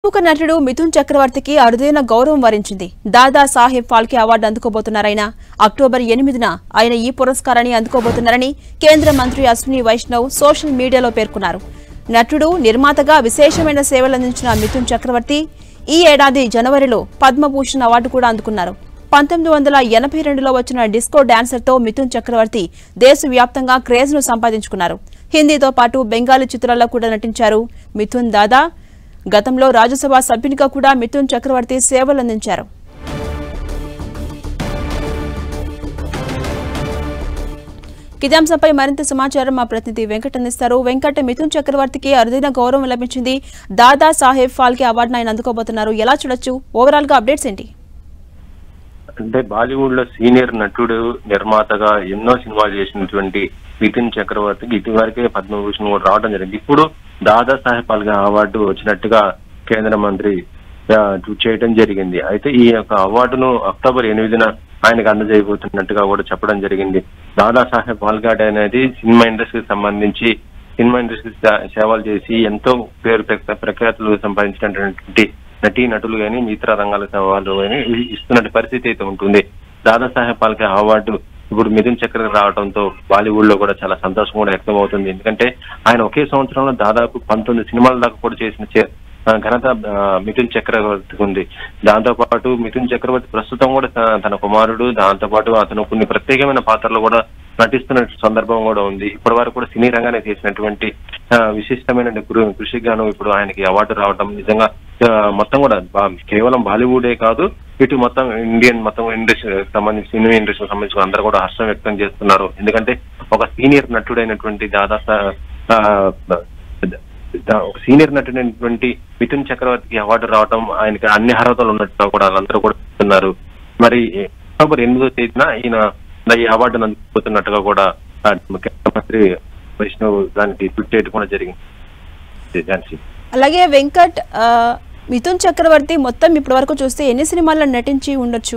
ప్రముఖ నటుడు మిథున్ చక్రవర్తికి అరుదైన గౌరవం వరించింది దాదా సాహెబ్ ఫాల్కే అవార్డు అందుకోబోతున్నారాయన అక్టోబర్ ఎనిమిదిన ఆయన ఈ పురస్కారాన్ని అందుకోబోతున్నారని కేంద్ర మంత్రి అశ్విని వైష్ణవ్ సోషల్ మీడియాలో పేర్కొన్నారు నటుడు నిర్మాతగా విశేషమైన సేవలందించిన మిథున్ చక్రవర్తి ఈ ఏడాది జనవరిలో పద్మభూషణ్ అవార్డు కూడా అందుకున్నారు పంతొమ్మిది వందల ఎనభై రెండులో వచ్చిన డిస్కో డాన్సర్తో మిథున్ చక్రవర్తి దేశవ్యాప్తంగా క్రేజ్ను సంపాదించుకున్నారు హిందీతో పాటు బెంగాలీ చిత్రాల్లో కూడా నటించారు మిథున్ దాదా గతంలో రాజ్యసభ సభ్యునిగా కూడా మిథున్ చక్రవర్తి సేవలందించారు ఇదే అంశంపై మరింత సమాచారం మా ప్రతినిధి వెంకట్ అందిస్తారు వెంకట్ మిథున్ చక్రవర్తికి అరుదైన గౌరవం లభించింది దాదా సాహెబ్ ఫాల్కే అవార్డును ఆయన అందుకోబోతున్నారు ఎలా చూడొచ్చు ఓవరాల్ గా అప్డేట్స్ ఏంటి అంటే బాలీవుడ్ లో సీనియర్ నటుడు నిర్మాతగా ఎన్నో సినిమాలు చేసినటువంటి నితిన్ చక్రవర్తికి ఇదివరకే పద్మభూషణ్ కూడా రావడం జరిగింది ఇప్పుడు దాదా సాహెబ్ ఫాల్కే అవార్డు వచ్చినట్టుగా కేంద్ర మంత్రి ఆ, చేయడం జరిగింది అయితే ఈ యొక్క అవార్డును అక్టోబర్ ఎనిమిదిన ఆయనకు అందజేయబోతున్నట్టుగా కూడా చెప్పడం జరిగింది దాదా సాహెబ్ ఫాల్కే అనేది సినిమా ఇండస్ట్రీకి సంబంధించి సినిమా ఇండస్ట్రీ సేవలు చేసి ఎంతో పేరు ప్రఖ్యా- ప్రఖ్యాతులు సంపాదించినటువంటి నటీ నటులు కానీ మిగతా రంగాల వాళ్ళు కానీ ఇస్తున్న పరిస్థితి అయితే ఉంటుంది దాదాసాహెబ్ ఫాల్కే అవార్డు ఇప్పుడు మిథున్ చక్రవర్తి రావడంతో బాలీవుడ్ లో కూడా చాలా సంతోషం కూడా వ్యక్తం అవుతుంది ఎందుకంటే ఆయన ఒకే సంవత్సరంలో దాదాపు పంతొమ్మిది సినిమాల దాకా కూడా చేసిన చే- ఆ, ఘనత ఆ, మిథున్ చక్రవర్తికి ఉంది దాంతో పాటు మిథున్ చక్రవర్తి ప్రస్తుతం కూడా త- తన కుమారుడు దాంతో పాటు అతను కొన్ని ప్రత్యేకమైన పాత్రలు కూడా నటిస్తున్న సందర్భం కూడా ఉంది ఇప్పటి వరకు కూడా సినీ రంగానే చేసినటువంటి ఆ, విశిష్టమైన కృ- కృషికి గాను ఇప్పుడు ఆయనకి అవార్డు రావడం నిజంగా ఆ, మొత్తం కూడా బా- కేవలం బాలీవుడే కాదు ఇటు మొత్తం ఇండియన్ మొత్తం ఇండస్ట్రీ సంబంధించి సినిమా ఇండస్ట్రీకి సంబంధించి అందరూ కూడా హర్షం వ్యక్తం చేస్తున్నారు ఎందుకంటే ఒక సీనియర్ నటుడైనటువంటి దాదా సా- ఆ, దా- ఒక సీనియర్ నటుడైనటువంటి మిథున్ చక్రవర్తికి అవార్డు రావడం ఆయనకి అన్ని అర్హతలు ఉన్నట్టుగా కూడా వాళ్ళందరూ కూడా చెప్తున్నారు మరి అక్టోబర్ ఎనిమిదో తేదీన ఈయన ఈ అవార్డును అందుకుపోతున్నట్టుగా కూడా ఆ, ముఖ్యమంత్రి వైష్ణవ్ దానికి ట్వీట్ చేయడం కూడా జరిగింది ఝాన్సీ అలాగే వెంకట్ ఆ, మిథున్ చక్రవర్తి మొత్తం ఇప్పటి వరకు చూస్తే ఎన్ని సినిమాల్లో నటించి ఉండొచ్చు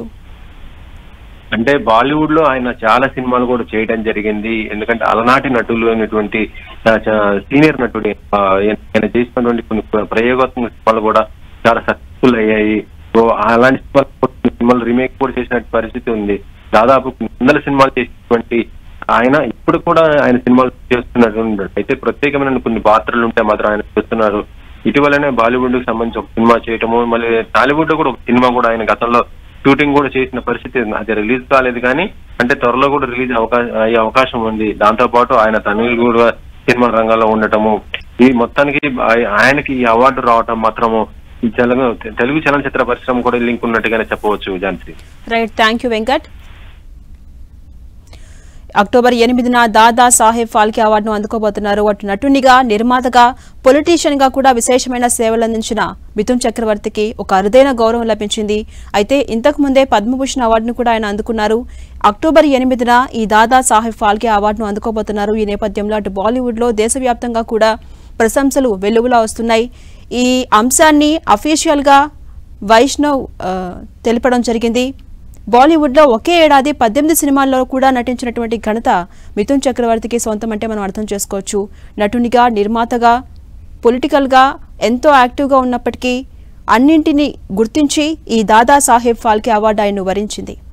అంటే బాలీవుడ్ లో ఆయన చాలా సినిమాలు కూడా చేయడం జరిగింది ఎందుకంటే అలనాటి నటులు అయినటువంటి ఆ, చ- సీనియర్ నటుడు ఆ, ఆయన చేసినటువంటి కొన్ని ప్ర- ప్రయోగాత్మక సినిమాలు కూడా చాలా సక్సెస్ఫుల్ అయ్యాయి సో అలాంటి సినిమాలు కొన్ని సినిమాలు రీమేక్ కూడా చేసిన పరిస్థితి ఉంది దాదాపు వందల సినిమాలు చేసినటువంటి ఆయన ఇప్పుడు కూడా ఆయన సినిమాలు చేస్తున్నట్టు అయితే ప్రత్యేకమైన కొన్ని పాత్రలు ఉంటే మాత్రం ఆయన చేస్తున్నారు ఇటీవలనే బాలీవుడ్ కి సంబంధించి ఒక సినిమా చేయటము మళ్ళీ టాలీవుడ్ లో కూడా ఒక సినిమా కూడా ఆయన గతంలో షూటింగ్ కూడా చేసిన పరిస్థితి ఉంది. అది రిలీజ్ కాలేదు కానీ అంటే త్వరలో కూడా రిలీజ్ అవకాశం అయ్యే అవకాశం ఉంది దాంతో పాటు ఆయన తమిళ కూడా సినిమా రంగంలో ఉండటము ఈ మొత్తానికి ఆయ- ఆయనకి ఈ అవార్డు రావటం మాత్రము ఈ తెలుగు తెలుగు చలనచిత్ర పరిశ్రమ కూడా లింక్ ఉన్నట్టుగానే చెప్పవచ్చు Jhansi right thank you Venkat October ఎనిమిదిన దాదా సాహెబ్ ఫాల్కే అవార్డును అందుకోబోతున్నారు అటు నటునిగా నిర్మాతగా పొలిటీషియన్ గా కూడా విశేషమైన సేవలు అందించిన మిథున్ చక్రవర్తికి ఒక అరుదైన గౌరవం లభించింది అయితే ఇంతకు ముందే పద్మభూషణ్ అవార్డును కూడా ఆయన అందుకున్నారు అక్టోబర్ ఎనిమిదిన ఈ దాదా సాహెబ్ ఫాల్కే అవార్డును అందుకోబోతున్నారు ఈ నేపథ్యంలో అటు బాలీవుడ్ లో దేశవ్యాప్తంగా కూడా ప్రశంసలు వెలుగులా వస్తున్నాయి ఈ అంశాన్ని అఫీషియల్ గా వైష్ణవ్ ఆ, తెలపడం జరిగింది బాలీవుడ్లో ఒకే ఏడాది పద్దెనిమిది సినిమాల్లో కూడా నటించినటువంటి ఘనత మిథున్ చక్రవర్తికి సొంతం అంటే మనం అర్థం చేసుకోవచ్చు నటునిగా నిర్మాతగా పొలిటికల్గా ఎంతో యాక్టివ్గా ఉన్నప్పటికీ అన్నింటినీ గుర్తించి ఈ దాదా సాహెబ్ ఫాల్కే అవార్డు ఆయన్ను వరించింది